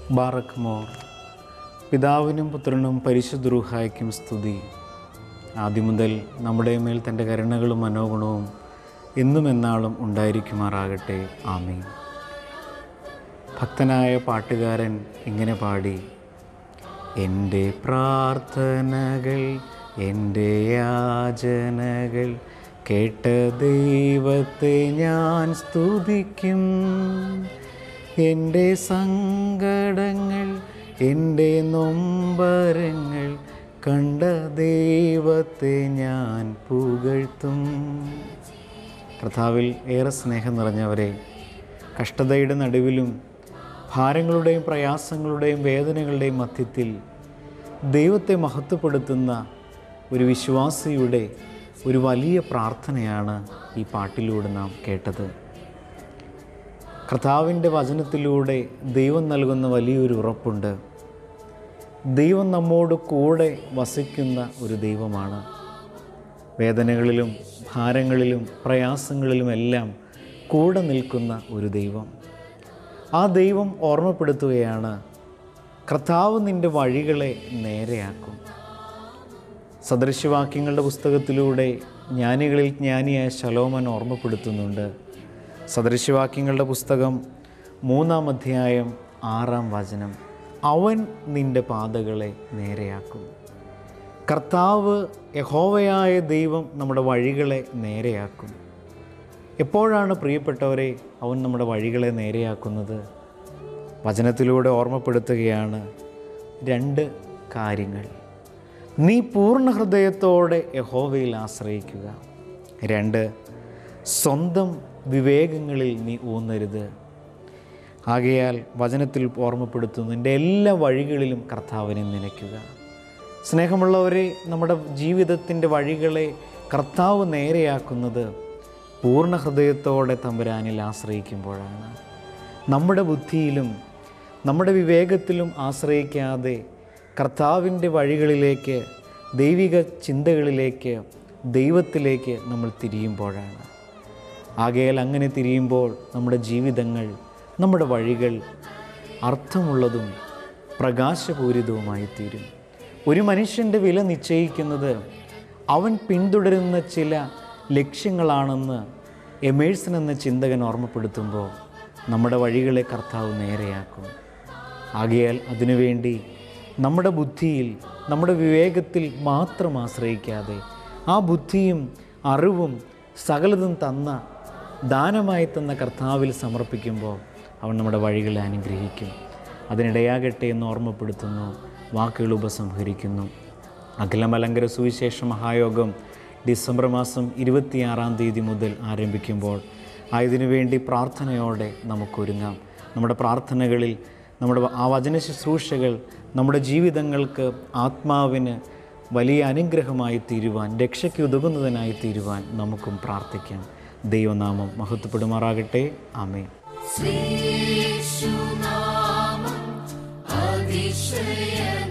ബാറക്മോർ പിതാവിനും പുത്രനും പരിശുദ്ധ സ്തുതി ആദ്യം മുതൽ നമ്മുടെ മേൽ തൻ്റെ കരുണകളും മനോഗുണവും എന്നും എന്നാളും ഉണ്ടായിരിക്കുമാറാകട്ടെ ആമീൻ ഭക്തനായ പാട്ടുകാരൻ ഇങ്ങനെ പാടി എൻ്റെ പ്രാർത്ഥനകൾ എൻ്റെ യാചനകൾ കേട്ട ദൈവത്തെ ഞാൻ സ്തുതിക്കും എൻ്റെ സങ്കടങ്ങൾ എൻ്റെ നൊമ്പരങ്ങൾ കണ്ട ദൈവത്തെ ഞാൻ പുകഴ്ത്തും കർത്താവിൽ ഏറെ സ്നേഹം നിറഞ്ഞവരെ കഷ്ടതയുടെ നടുവിലും ഭാരങ്ങളുടെയും പ്രയാസങ്ങളുടെയും വേദനകളുടെയും മധ്യത്തിൽ ദൈവത്തെ മഹത്വപ്പെടുത്തുന്ന ഒരു വിശ്വാസിയുടെ ഒരു വലിയ പ്രാർത്ഥനയാണ് ഈ പാട്ടിലൂടെ നാം കേട്ടത് കർത്താവിൻ്റെ വചനത്തിലൂടെ ദൈവം നൽകുന്ന വലിയൊരു ഉറപ്പുണ്ട് ദൈവം നമ്മോട് കൂടെ വസിക്കുന്ന ഒരു ദൈവമാണ് വേദനകളിലും ഭാരങ്ങളിലും പ്രയാസങ്ങളിലുമെല്ലാം കൂടെ നിൽക്കുന്ന ഒരു ദൈവം ആ ദൈവം ഓർമ്മപ്പെടുത്തുകയാണ് കർത്താവ് നിൻ്റെ വഴികളെ നേരെയാക്കും സദൃശ്യവാക്യങ്ങളുടെ പുസ്തകത്തിലൂടെ ജ്ഞാനികളിൽ ജ്ഞാനിയായ ശലോമൻ ഓർമ്മപ്പെടുത്തുന്നുണ്ട് സദൃശ്യവാക്യങ്ങളുടെ പുസ്തകം മൂന്നാം അധ്യായം ആറാം വചനം അവൻ നിൻ്റെ പാതകളെ നേരെയാക്കും കർത്താവ് യഹോവയായ ദൈവം നമ്മുടെ വഴികളെ നേരെയാക്കും എപ്പോഴാണ് പ്രിയപ്പെട്ടവരെ അവൻ നമ്മുടെ വഴികളെ നേരെയാക്കുന്നത് വചനത്തിലൂടെ ഓർമ്മപ്പെടുത്തുകയാണ് രണ്ട് കാര്യങ്ങൾ നീ പൂർണ്ണ ഹൃദയത്തോടെ യഹോവയിൽ ആശ്രയിക്കുക രണ്ട് സ്വന്തം വിവേകങ്ങളിൽ നീ ഊന്നരുത് ആകയാൽ വചനത്തിൽ ഓർമ്മപ്പെടുത്തുന്നു എൻ്റെ എല്ലാ വഴികളിലും കർത്താവിനെ നനയ്ക്കുക സ്നേഹമുള്ളവരെ നമ്മുടെ ജീവിതത്തിൻ്റെ വഴികളെ കർത്താവ് നേരെയാക്കുന്നത് പൂർണ്ണ ഹൃദയത്തോടെ തമ്പുരാനിൽ ആശ്രയിക്കുമ്പോഴാണ് നമ്മുടെ ബുദ്ധിയിലും നമ്മുടെ വിവേകത്തിലും ആശ്രയിക്കാതെ കർത്താവിൻ്റെ വഴികളിലേക്ക് ദൈവിക ചിന്തകളിലേക്ക് ദൈവത്തിലേക്ക് നമ്മൾ തിരിയുമ്പോഴാണ് ആകയാൽ അങ്ങനെ തിരിയുമ്പോൾ നമ്മുടെ ജീവിതങ്ങൾ നമ്മുടെ വഴികൾ അർത്ഥമുള്ളതും പ്രകാശപൂരിതവുമായി തീരും ഒരു മനുഷ്യൻ്റെ വില നിശ്ചയിക്കുന്നത് അവൻ പിന്തുടരുന്ന ചില ലക്ഷ്യങ്ങളാണെന്ന് എമേഴ്സൺ എന്ന ചിന്തകൻ ഓർമ്മപ്പെടുത്തുമ്പോൾ നമ്മുടെ വഴികളെ കർത്താവ് നേരെയാക്കും ആകയാൽ അതിനുവേണ്ടി നമ്മുടെ ബുദ്ധിയിൽ നമ്മുടെ വിവേകത്തിൽ മാത്രം ആശ്രയിക്കാതെ ആ ബുദ്ധിയും അറിവും സകലതും തന്ന ദാനമായി തന്ന കർത്താവിൽ സമർപ്പിക്കുമ്പോൾ അവൻ നമ്മുടെ വഴികളെ അനുഗ്രഹിക്കും അതിനിടയാകട്ടെ എന്ന് ഓർമ്മപ്പെടുത്തുന്നു വാക്കുകൾ ഉപസംഹരിക്കുന്നു അഖിലമലങ്കര സുവിശേഷ മഹായോഗം ഡിസംബർ മാസം ഇരുപത്തിയാറാം തീയതി മുതൽ ആരംഭിക്കുമ്പോൾ ആയതിനു വേണ്ടി പ്രാർത്ഥനയോടെ നമുക്കൊരുങ്ങാം നമ്മുടെ പ്രാർത്ഥനകളിൽ നമ്മുടെ ആ വചന ശുശ്രൂഷകൾ നമ്മുടെ ജീവിതങ്ങൾക്ക് ആത്മാവിന് വലിയ അനുഗ്രഹമായി തീരുവാൻ രക്ഷയ്ക്ക് ഉതകുന്നതിനായി തീരുവാൻ നമുക്കും പ്രാർത്ഥിക്കാം ദൈവനാമം മഹത്വപ്പെടുമാറാകട്ടെ ആമേ ശ്രീശുനാമം അതിശയന